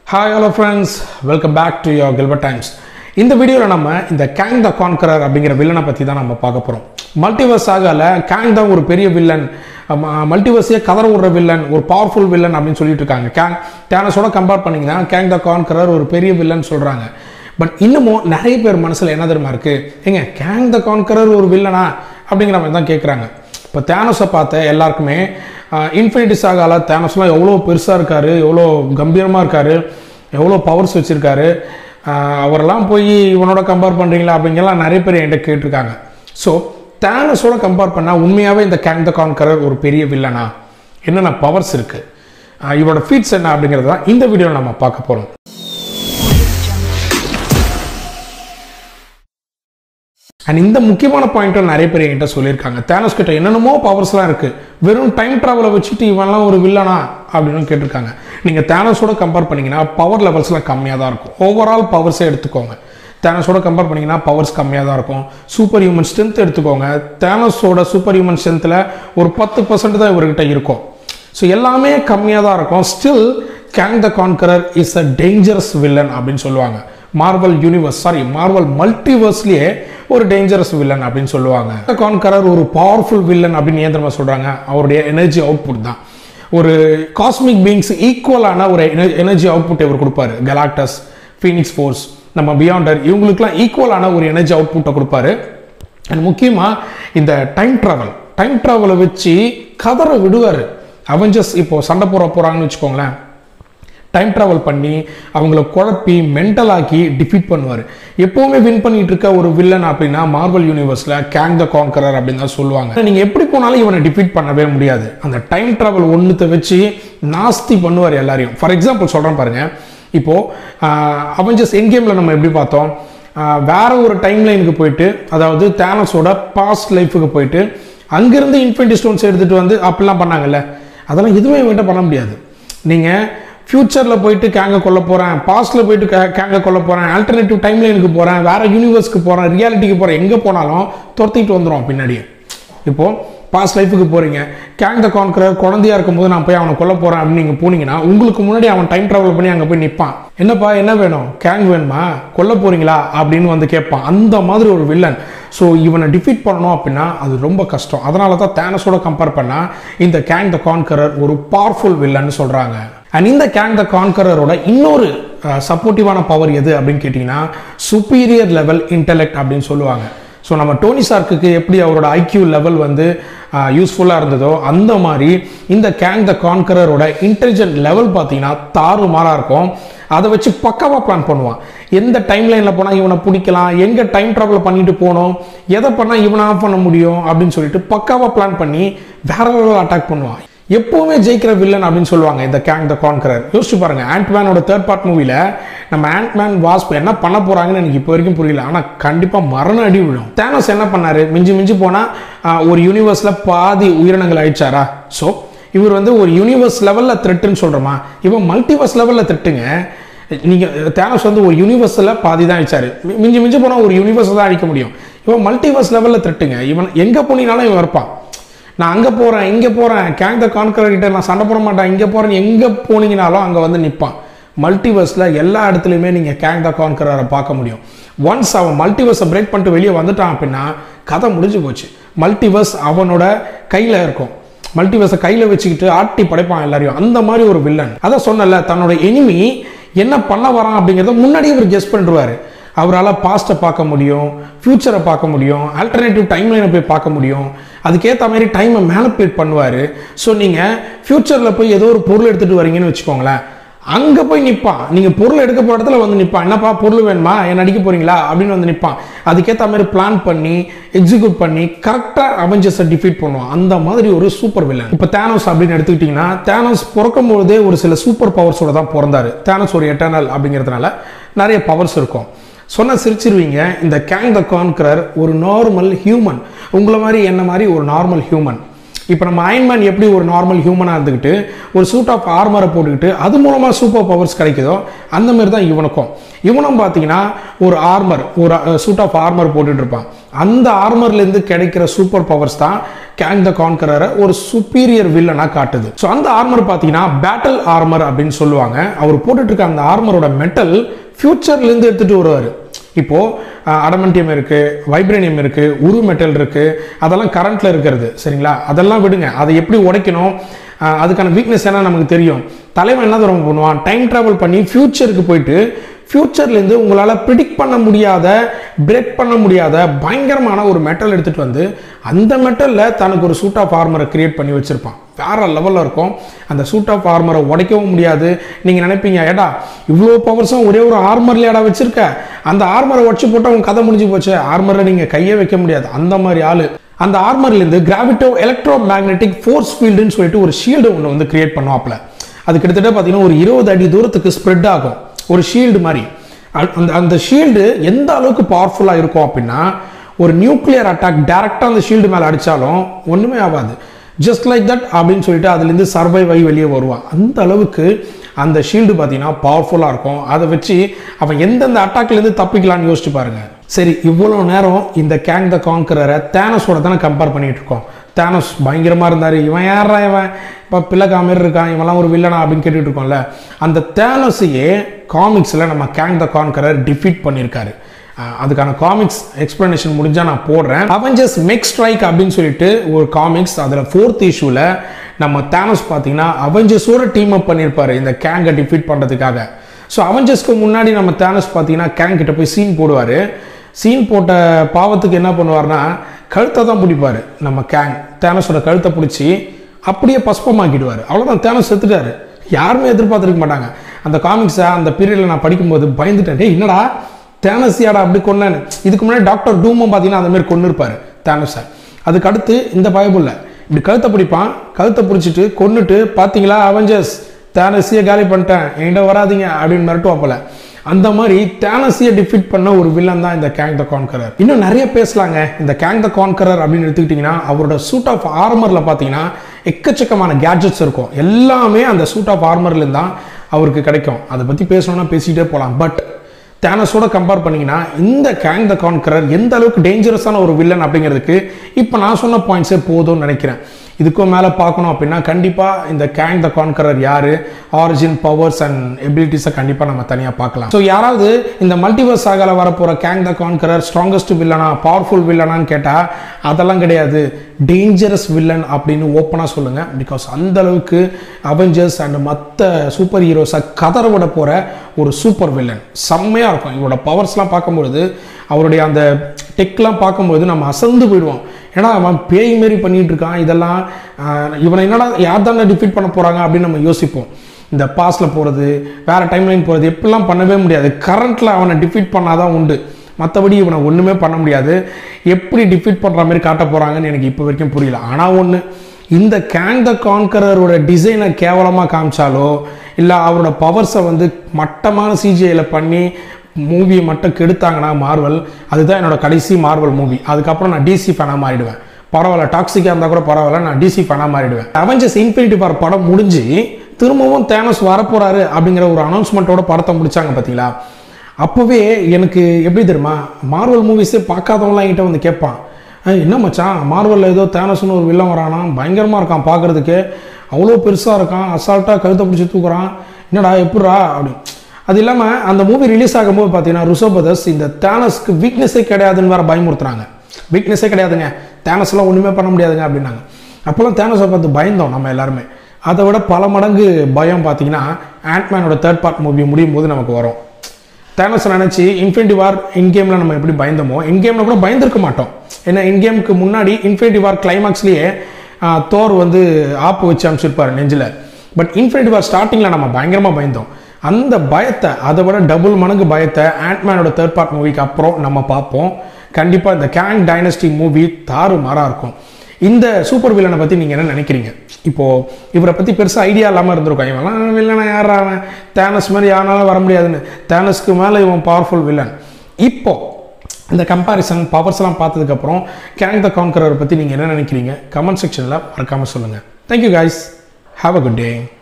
hi hello friends welcome back to your Gilbert Times இந்த வீடியோவில் நம்ம இந்த கேங் த கான்கரர் அப்படிங்கிற வில்லனை பற்றி தான் நம்ம பார்க்க போகிறோம் மல்டிவர்ஸ் ஆகல கேங் தான் ஒரு பெரிய வில்லன் மல்டிவர்ஸே கதற விடுற வில்லன் ஒரு பவர்ஃபுல் வில்லன் அப்படின்னு சொல்லிட்டு இருக்காங்க கேங் டேனஸோட கம்பேர் பண்ணிங்கன்னா கேங் த கான்கரர் ஒரு பெரிய வில்லன் சொல்கிறாங்க பட் இன்னமும் நிறைய பேர் மனசில் என்ன தெரியுமா இருக்குது ஏங்க கேங் த கான்கரர் ஒரு வில்லனா அப்படிங்கிற மாதிரி தான் கேட்குறாங்க இப்போ தேனஸை பார்த்த எல்லாருக்குமே இன்ஃபினிட்டி சாகால தேனஸ்லாம் எவ்வளோ பெருசாக இருக்காரு எவ்வளோ கம்பீரமாக இருக்காரு எவ்வளோ பவர்ஸ் வச்சுருக்காரு அவரெல்லாம் போய் இவனோட கம்பேர் பண்ணுறீங்களா அப்படிங்கலாம் நிறைய பேர் என்கிட்ட கேட்டிருக்காங்க ஸோ தேனஸோட கம்பேர் பண்ணால் உண்மையாகவே இந்த கேங் த கான்கரர் ஒரு பெரிய வில்லனா என்னென்ன பவர்ஸ் இருக்குது இவரோட ஃபீட்ஸ் என்ன அப்படிங்கிறது தான் இந்த வீடியோவில் நம்ம பார்க்க போகிறோம் அண்ட் இந்த முக்கியமான பாயிண்ட்டும் நிறைய பேர் என்கிட்ட சொல்லியிருக்காங்க தேனஸ் கிட்ட என்னென்னமோ பவர்ஸ்லாம் இருக்குது வெறும் டைம் ட்ராவலை வச்சுட்டு இவன்லாம் ஒரு வில்லனா அப்படின்னு கேட்டிருக்காங்க நீங்கள் தேனஸோட கம்பேர் பண்ணிங்கன்னா பவர் லெவல்ஸ்லாம் கம்மியாக தான் இருக்கும் ஓவரால் பவர்ஸே எடுத்துக்கோங்க தேனஸோட கம்பேர் பண்ணிங்கன்னா பவர்ஸ் கம்மியாக தான் இருக்கும் சூப்பர் ஹியூமன் ஸ்ட்ரென்த் எடுத்துக்கோங்க தேனஸோட சூப்பர் ஹியூமன் ஸ்ட்ரென்த்தில் ஒரு பத்து பர்சன்ட் தான் இவர்கிட்ட இருக்கும் ஸோ எல்லாமே கம்மியாக தான் இருக்கும் still Kang the Conqueror is a dangerous villain அப்படின்னு சொல்லுவாங்க மார்வல் யூனிவர்ஸ் சாரி மார்வல் மல்டிவர்ஸ்லயே ஒரு டேஞ்சரஸ் வில்லன் அப்படின்னு சொல்லுவாங்க கான்கரர் ஒரு பவர்ஃபுல் வில்லன் அப்படின்னு ஏன் தெரியுமா சொல்றாங்க அவருடைய எனர்ஜி அவுட்புட் தான் ஒரு காஸ்மிக் பீங்ஸ் ஈக்குவலான ஒரு எனர்ஜி அவுட்புட் இவர் கொடுப்பாரு கலாக்டஸ் ஃபீனிக்ஸ் ஃபோர்ஸ் நம்ம பியாண்டர் இவங்களுக்குலாம் ஈக்குவலான ஒரு எனர்ஜி அவுட்புட்டை கொடுப்பாரு அண்ட் முக்கியமாக இந்த டைம் ட்ராவல் டைம் ட்ராவலை வச்சு கதற விடுவார் அவெஞ்சர்ஸ் இப்போ சண்டை போட போகிறாங்கன்னு வச்சுக்கோங்களேன் டைம் ட்ராவல் பண்ணி அவங்கள குழப்பி மென்டலாக்கி டிஃபீட் பண்ணுவார் எப்போவுமே வின் பண்ணிட்டு இருக்க ஒரு வில்லன் அப்படின்னா மார்வல் யூனிவர்ஸில் கேங் த கான்கரர் அப்படின்னு தான் சொல்லுவாங்க நீங்கள் எப்படி போனாலும் இவனை டிஃபீட் பண்ணவே முடியாது அந்த டைம் ட்ராவல் ஒன்றுத்தை வச்சு நாஸ்தி பண்ணுவார் எல்லாரையும் ஃபார் எக்ஸாம்பிள் சொல்கிறேன் பாருங்க இப்போது அவஞ்சஸ் என் கேமில் நம்ம எப்படி பார்த்தோம் வேற ஒரு டைம் லைனுக்கு போயிட்டு அதாவது தேனஸோட பாஸ்ட் லைஃபுக்கு போயிட்டு அங்கேருந்து இன்ஃபினிட்டி ஸ்டோன்ஸ் எடுத்துகிட்டு வந்து அப்படிலாம் பண்ணாங்கல்ல அதெல்லாம் எதுவுமே இவன்கிட்ட பண்ண முடியாது நீங்கள் ஃப்யூச்சரில் போயிட்டு கேங்க கொல்ல போகிறேன் பாஸ்ட்டில் போயிட்டு கேங்க கொல்ல போகிறேன் ஆல்டர்னேட்டிவ் டைம் லைனுக்கு போகிறேன் வேறு யூனிவர்ஸ்க்கு போகிறேன் ரியாலிட்டிக்கு போகிறேன் எங்கே போனாலும் துரத்திட்டு வந்துடும் பின்னாடியே இப்போது பாஸ்ட் லைஃபுக்கு போகிறீங்க கேங் த கான்கரர் குழந்தையா இருக்கும்போது நான் போய் அவனை கொல்ல போகிறேன் அப்படின்னு நீங்கள் போனீங்கன்னா உங்களுக்கு முன்னாடி அவன் டைம் ட்ராவல் பண்ணி அங்கே போய் நிற்பான் என்னப்பா என்ன வேணும் கேங் வேணுமா கொல்ல போகிறீங்களா அப்படின்னு வந்து கேட்பான் அந்த மாதிரி ஒரு வில்லன் ஸோ இவனை டிஃபீட் பண்ணணும் அப்படின்னா அது ரொம்ப கஷ்டம் அதனால தான் தேனஸோட கம்பேர் பண்ணால் இந்த கேங் த கான்கரர் ஒரு பவர்ஃபுல் வில்லன்னு சொல்கிறாங்க அண்ட் இந்த கேங் த கான்கரரோட இன்னொரு சப்போர்ட்டிவான பவர் எது அப்படின்னு கேட்டிங்கன்னா சுப்பீரியர் லெவல் இன்டெலெக்ட் அப்படின்னு சொல்லுவாங்க ஸோ நம்ம டோனி சார்க்குக்கு எப்படி அவரோட ஐக்யூ லெவல் வந்து யூஸ்ஃபுல்லாக இருந்ததோ அந்த மாதிரி இந்த கேங் த கான்கரரோட இன்டெலிஜென்ட் லெவல் பார்த்தீங்கன்னா தாறுமாறாக இருக்கும் அதை வச்சு பக்காவாக பிளான் பண்ணுவான் எந்த டைம் லைனில் போனால் இவனை பிடிக்கலாம் எங்கே டைம் ட்ராவல் பண்ணிட்டு போகணும் எதை பண்ணால் இவனை ஆஃப் பண்ண முடியும் அப்படின்னு சொல்லிட்டு பக்காவாக பிளான் பண்ணி வேற லெவல் அட்டாக் பண்ணுவான் எப்போவுமே ஜெயிக்கிற வில்லன் அப்படின்னு சொல்லுவாங்க இந்த கேங் த கான்கரர் யோசிச்சு பாருங்க ஆண்ட்மேனோட தேர்ட் பார்ட் மூவியில் நம்ம ஆண்ட்மேன் வாஸ்ப் என்ன பண்ண போறாங்கன்னு எனக்கு இப்போ வரைக்கும் புரியல ஆனால் கண்டிப்பாக மரண அடி விழும் தேனோஸ் என்ன பண்ணாரு மிஞ்சி மிஞ்சி போனால் ஒரு யூனிவர்ஸில் பாதி உயிரினங்கள் ஆயிடுச்சாரா ஸோ இவர் வந்து ஒரு யூனிவர்ஸ் லெவலில் த்ரெட்டுன்னு சொல்கிறோமா இவன் மல்டிவர்ஸ் லெவலில் த்ரெட்டுங்க நீங்கள் தேனோஸ் வந்து ஒரு யூனிவர்ஸில் பாதி தான் அழிச்சாரு மிஞ்சி மிஞ்சி போனால் ஒரு யூனிவர்ஸ் தான் அழிக்க முடியும் இவன் மல்டிவர்ஸ் லெவலில் த்ரெட்டுங்க இவன் எங்கே போனீங்கனாலும் இவன் இருப்பான் நான் அங்கே போகிறேன் இங்கே போகிறேன் கேங் த கான்கரர் கிட்ட நான் சண்டை போட மாட்டேன் இங்கே போகிறேன் எங்கே போனீங்கனாலும் அங்கே வந்து நிற்பான் மல்டிவர்ஸில் எல்லா இடத்துலையுமே நீங்கள் கேங் த கான்கரரை பார்க்க முடியும் ஒன்ஸ் அவன் மல்டிவர்ஸை பிரேக் பண்ணிட்டு வெளியே வந்துட்டான் அப்படின்னா கதை முடிஞ்சு போச்சு மல்டிவர்ஸ் அவனோட கையில் இருக்கும் மல்டிவர்ஸை கையில் வச்சுக்கிட்டு ஆட்டி படைப்பான் எல்லாரையும் அந்த மாதிரி ஒரு வில்லன் அதை சொன்னல தன்னோட எனிமி என்ன பண்ண வரான் அப்படிங்கிறத முன்னாடியே இவர் கெஸ் பண்ணிடுவார் அவரால் பாஸ்ட்டை பார்க்க முடியும் ஃப்யூச்சரை பார்க்க முடியும் ஆல்டர்னேட்டிவ் டைம் லைனை போய் பார்க்க முடியும் அதுக்கேற்ற மாதிரி டைமை மேனிப்புலேட் பண்ணுவார் ஸோ நீங்கள் ஃப்யூச்சரில் போய் ஏதோ ஒரு பொருள் எடுத்துகிட்டு வரீங்கன்னு வச்சுக்கோங்களேன் அங்கே போய் நிற்பான் நீங்கள் பொருள் எடுக்க போகிற இடத்துல வந்து நிற்பான் என்னப்பா பொருள் வேணுமா என்ன அடிக்க போறீங்களா அப்படின்னு வந்து நிற்பான் அதுக்கேற்ற மாதிரி பிளான் பண்ணி எக்ஸிக்யூட் பண்ணி கரெக்டாக அவெஞ்சர்ஸை டிஃபீட் பண்ணுவான் அந்த மாதிரி ஒரு சூப்பர் வில்லன் இப்போ தேனோஸ் அப்படின்னு எடுத்துக்கிட்டிங்கன்னா தேனோஸ் பிறக்கும் பொழுதே ஒரு சில சூப்பர் பவர்ஸோட தான் பிறந்தாரு தேனோஸ் ஒரு எட்டர்னல் அப்படிங்கிறதுனால நிறைய பவர்ஸ் இருக்கும் சொன்ன சிரிச்சிருவீங்க இந்த கேங் த கான்கரர் ஒரு நார்மல் ஹியூமன் உங்களை மாதிரி என்ன மாதிரி ஒரு நார்மல் ஹியூமன் இப்போ நம்ம அயன்மேன் எப்படி ஒரு நார்மல் ஹியூமனாக இருந்துக்கிட்டு ஒரு சூட் ஆஃப் ஆர்மரை போட்டுக்கிட்டு அது மூலமாக சூப்பர் பவர்ஸ் கிடைக்குதோ அந்த மாதிரி தான் இவனுக்கும் இவனும் பார்த்தீங்கன்னா ஒரு ஆர்மர் ஒரு சூட் ஆஃப் ஆர்மர் போட்டுட்டு இருப்பான் அந்த ஆர்மர்லேருந்து கிடைக்கிற சூப்பர் பவர்ஸ் தான் கேங் த கான்கரரை ஒரு சுப்பீரியர் வில்லனாக காட்டுது ஸோ அந்த ஆர்மர் பார்த்தீங்கன்னா பேட்டில் ஆர்மர் அப்படின்னு சொல்லுவாங்க அவர் போட்டுட்டு இருக்க அந்த ஆர்மரோட மெட்டல் ஃபியூச்சர்லேருந்து எடுத்துகிட்டு வருவார் இப்போ அடமண்டியம் இருக்கு வைப்ரேனியம் இருக்கு உரு மெட்டல் இருக்கு அதெல்லாம் கரண்ட்ல இருக்கிறது சரிங்களா அதெல்லாம் விடுங்க அதை எப்படி உடைக்கணும் அஹ், அதுக்கான வீக்னஸ் என்ன நமக்கு தெரியும் தலைவன் என்ன தரம் பண்ணுவான் டைம் டிராவல் பண்ணி ஃபியூச்சருக்கு போயிட்டு ஃபியூச்சர்லேருந்து உங்களால் ப்ரிடிக்ட் பண்ண முடியாத பிரேக் பண்ண முடியாத பயங்கரமான ஒரு மெட்டல் எடுத்துகிட்டு வந்து அந்த மெட்டலில் தனக்கு ஒரு சூட் ஆஃப் ஆர்மரை கிரியேட் பண்ணி வச்சுருப்பான் வேற லெவலில் இருக்கும் அந்த சூட் ஆஃப் ஆர்மரை உடைக்கவும் முடியாது நீங்கள் நினைப்பீங்க ஏடா இவ்வளோ பவர்ஸும் ஒரே ஒரு ஆர்மர்லையாடா வச்சிருக்க அந்த ஆர்மரை உடச்சு போட்டு அவங்க கதை முடிஞ்சு போச்சு ஆர்மரில் நீங்கள் கையே வைக்க முடியாது அந்த மாதிரி ஆள் அந்த ஆர்மர்லேருந்து கிராவிட்டோ எலக்ட்ரோ மேக்னெட்டிக் ஃபோர்ஸ் ஃபீல்டுன்னு சொல்லிட்டு ஒரு ஷீல்டு ஒன்று வந்து கிரியேட் பண்ணுவாப்ல அது கிட்டத்தட்ட பார்த்தீங்கன்னா ஒரு இருபது அடி தூரத்துக்கு ஸ்ப்ரெட் ஆகும் ஒரு ஷீல்டு மாதிரி அ- அந்த அந்த ஷீல்டு எந்த அளவுக்கு பவர்ஃபுல்லாக இருக்கும் அப்படின்னா ஒரு நியூக்ளியர் அட்டாக் டைரெக்டாக அந்த ஷீல்டு மேலே அடித்தாலும் ஒன்றுமே ஆகாது ஜஸ்ட் லைக் தட் அப்படின்னு சொல்லிட்டு அதுலேருந்து சர்வைவ் ஆகி வெளியே வருவான் அந்த அளவுக்கு அந்த ஷீல்டு பார்த்தீங்கன்னா பவர்ஃபுல்லாக இருக்கும் அதை வச்சு அவன் எந்தெந்த அட்டாக்லேருந்து தப்பிக்கலாம்னு யோசிச்சு பாருங்க சரி இவ்வளோ நேரம் இந்த கேங் த கான்கரரை தேனஸோட தானே கம்பேர் பண்ணிட்டு இருக்கோம் தேனஸ் பயங்கரமாக இருந்தார் இவன் யாரா இவன் இப்போ பிள்ளைக்கா மாதிரி இருக்கான் இவன்லாம் ஒரு வில்லனா அப்படின்னு கேட்டுட்டு இருக்கோம்ல அந்த தேனஸையே காமிக்ஸில் நம்ம கேங் த கான்கரர் டிஃபீட் பண்ணியிருக்காரு அஹ் அதுக்கான காமிக்ஸ் எக்ஸ்பிளனேஷன் முடிஞ்சா நான் போடுறேன் அவெஞ்சர்ஸ் மெக் ஸ்ட்ரைக் அப்படின்னு சொல்லிட்டு ஒரு காமிக்ஸ் அதில் ஃபோர்த் இஷ்யூவில் நம்ம தேனஸ் பார்த்தீங்கன்னா அவெஞ்சர்ஸோட டீம் அப் பண்ணியிருப்பாரு இந்த கேங்கை டிஃபீட் பண்ணுறதுக்காக ஸோ அவெஞ்சர்ஸ்க்கு முன்னாடி நம்ம தேனஸ் பார்த்தீங்கன்னா கேங் கிட்ட போய் சீன் போடுவார் சீன் போட்ட பாவத்துக்கு என்ன பண்ணுவார்னா கழுத்தை தான் பிடிப்பாரு நம்ம கேங் தேனஸோட கழுத்தை பிடிச்சி அப்படியே பஸ்பமாக்கிடுவார் அவ்வளோதான் தேனஸ் செத்துட்டாரு யாருமே எதிர்பார்த்துருக்க மாட்டாங்க அந்த காமிக்ஸை அந்த பீரியடில் நான் படிக்கும்போது பயந்துட்டேன் டேய் என்னடா தேனஸியாடா அப்படி கொன்னேன்னு இதுக்கு முன்னாடி டாக்டர் டூமும் பார்த்தீங்கன்னா அந்த மாதிரி கொண்டு இருப்பார் தேனஸை அதுக்கு அடுத்து இந்த பயபுள்ள இப்படி கழுத்தை பிடிப்பான் கழுத்தை பிடிச்சிட்டு கொன்னுட்டு பார்த்தீங்களா அவெஞ்சர்ஸ் தேனஸியை காலி பண்ணிட்டேன் என்கிட்ட வராதீங்க அப்படின்னு மிரட்டுவாப்பல அந்த மாதிரி தேனஸியை டிஃபீட் பண்ண ஒரு வில்லன் தான் இந்த கேங் த கான்கரர் இன்னும் நிறைய பேசலாங்க இந்த கேங் த கான்கரர் அப்படின்னு எடுத்துக்கிட்டிங்கன்னா அவரோட சூட் ஆஃப் ஆர்மரில் பார்த்தீங்கன்னா எக்கச்சக்கமான கேட்ஜெட்ஸ் இருக்கும் எல்லாமே அந்த சூட் ஆஃப் ஆர்மர்லேருந்து தான் அவருக்கு கிடைக்கும் அதை பற்றி பேசணும்னா பேசிக்கிட்டே போகலாம் பட் தேனஸோட கம்பேர் பண்ணீங்கன்னா இந்த கேங் த கான்கரர் எந்த அளவுக்கு டேஞ்சரஸான ஒரு வில்லன் அப்படிங்கிறதுக்கு இப்போ நான் சொன்ன பாயிண்ட்ஸே போதும்னு நினைக்கிறேன் இதுக்கும் மேலே பார்க்கணும் அப்படின்னா கண்டிப்பாக இந்த கேங் த கான்கரர் யார் ஆரிஜின் பவர்ஸ் அண்ட் எபிலிட்டிஸை கண்டிப்பாக நம்ம தனியாக பார்க்கலாம் ஸோ யாராவது இந்த மல்டிவர்ஸ் சாகால வரப்போகிற கேங் த கான்கரர் ஸ்ட்ராங்கஸ்ட் வில்லனா பவர்ஃபுல் வில்லனான்னு கேட்டால் அதெல்லாம் கிடையாது டேஞ்சரஸ் வில்லன் அப்படின்னு ஓப்பனாக சொல்லுங்கள் பிகாஸ் அந்த அளவுக்கு அவெஞ்சர்ஸ் அண்ட் மற்ற சூப்பர் ஹீரோஸை கதற விட போகிற ஒரு சூப்பர் வில்லன் செம்மையாக இருக்கும் இவரோட பவர்ஸ்லாம் பார்க்கும்பொழுது அவருடைய அந்த டெக்லாம் பார்க்கும்போது நம்ம அசந்து போயிடுவோம் ஏன்னா அவன் பேய் மாரி பண்ணிட்டு இருக்கான் இதெல்லாம் ஆஹ், இவனை என்னடா யார் தானே டிஃபீட் பண்ண போகிறாங்க அப்படின்னு நம்ம யோசிப்போம் இந்த பாஸில் போகிறது வேறு டைம்லைன் போகிறது எப்படிலாம் பண்ணவே முடியாது கரண்ட்டில் அவனை டிஃபீட் பண்ணாதான் உண்டு மற்றபடி இவனை ஒன்றுமே பண்ண முடியாது எப்படி டிஃபீட் பண்ணுற மாதிரி காட்ட போகிறாங்கன்னு எனக்கு இப்போ வரைக்கும் புரியல ஆனால் ஒன்று இந்த கேங் த கான்கரரோட டிசைனை கேவலமாக காமிச்சாலோ இல்லை அவரோட பவர்ஸை வந்து மட்டமான சிஜிஐயில் பண்ணி மூவியை மட்டும் கெடுத்தாங்கன்னா மார்வல் அதுதான் என்னோட கடைசி மார்வல் மூவி அதுக்கப்புறம் நான் டிசி ஃபேனாக மாறிடுவேன் பரவாயில்ல டாக்ஸிக்காக இருந்தால் கூட பரவாயில்ல நான் டிசி ஃபேனாக மாறிடுவேன் அவெஞ்சர்ஸ் இன்ஃபினிட்டி வார் படம் முடிஞ்சு திரும்பவும் தேனஸ் வரப்போறாரு அப்படிங்கிற ஒரு அனௌன்ஸ்மெண்ட்டோட படத்தை முடிச்சாங்க பார்த்தீங்களா அப்போவே எனக்கு எப்படி தெரியுமா மார்வல் மூவிஸே பார்க்காதவங்களாம் என்கிட்ட வந்து கேட்பான் "அஹ், என்ன மச்சான் மார்வலில் ஏதோ தேனஸ்னு ஒரு வில்லன் வரானா பயங்கரமாக இருக்கான் பார்க்கறதுக்கு அவ்வளோ பெருசாக இருக்கான் அசால்ட்டாக கழுத்தை பிடிச்சி தூக்குறான் என்னடா எப்பட்றா அப்படி அது இல்லாமல் அந்த மூவி ரிலீஸ் ஆகும்போது பார்த்தீங்கன்னா ருசோ பிரதர்ஸ் இந்த தேனஸ்க்கு வீக்னஸே கிடையாதுன்னு வேற பயமுறுத்துறாங்க வீக்னஸே கிடையாதுங்க தேனஸ்லாம் ஒன்றுமே பண்ண முடியாதுங்க அப்படின்னாங்க அப்போல்லாம் தேனஸை பார்த்து பயந்தோம் நம்ம எல்லாருமே அதை விட பல மடங்கு பயம் பார்த்தீங்கன்னா ஆண்ட்மேனோட தேர்ட் பார்ட் மூவி முடியும் போது நமக்கு வரும் தேனஸ் நினச்சி இன்ஃபினிட்டி வார் இன் கேமில் நம்ம எப்படி பயந்தோமோ இன் கேமில் கூட பயந்துருக்க மாட்டோம் ஏன்னா இன் கேமுக்கு முன்னாடி இன்ஃபினிட்டி வார் கிளைமாக்ஸ்லேயே தோர் வந்து ஆப்பு வச்சு அனுப்பிச்சிருப்பாரு நெஞ்சில் பட் இன்ஃபினிட்டி வார் ஸ்டார்டிங்கில் நம்ம பயங்கரமாக பயந்தோம் அந்த பயத்தை அதை விட டபுள் மடங்கு பயத்தை ஆண்ட்மேனோட தேர்ட் பார்ட் மூவிக்கு அப்புறம் நம்ம பார்ப்போம் கண்டிப்பாக இந்த கேங் டைனஸ்டி மூவி தாறு மாறாக இருக்கும் இந்த சூப்பர் வில்லனை பற்றி நீங்கள் என்ன நினைக்கிறீங்க இப்போது இவரை பற்றி பெருசாக ஐடியா இல்லாமல் இருந்திருக்கும் இவன்லாம் வில்லனா யாரா அவன் தேனஸ் மாதிரி யாராலும் வர முடியாதுன்னு தேனஸ்க்கு மேலே இவன் பவர்ஃபுல் வில்லன் இப்போ இந்த கம்பாரிசன் பவர்ஸ்லாம் பார்த்ததுக்கப்புறம் கேங் த கான்கரரை பற்றி நீங்கள் என்ன நினைக்கிறீங்க கமெண்ட் செக்ஷனில் மறக்காமல் சொல்லுங்கள் thank you guys have a good day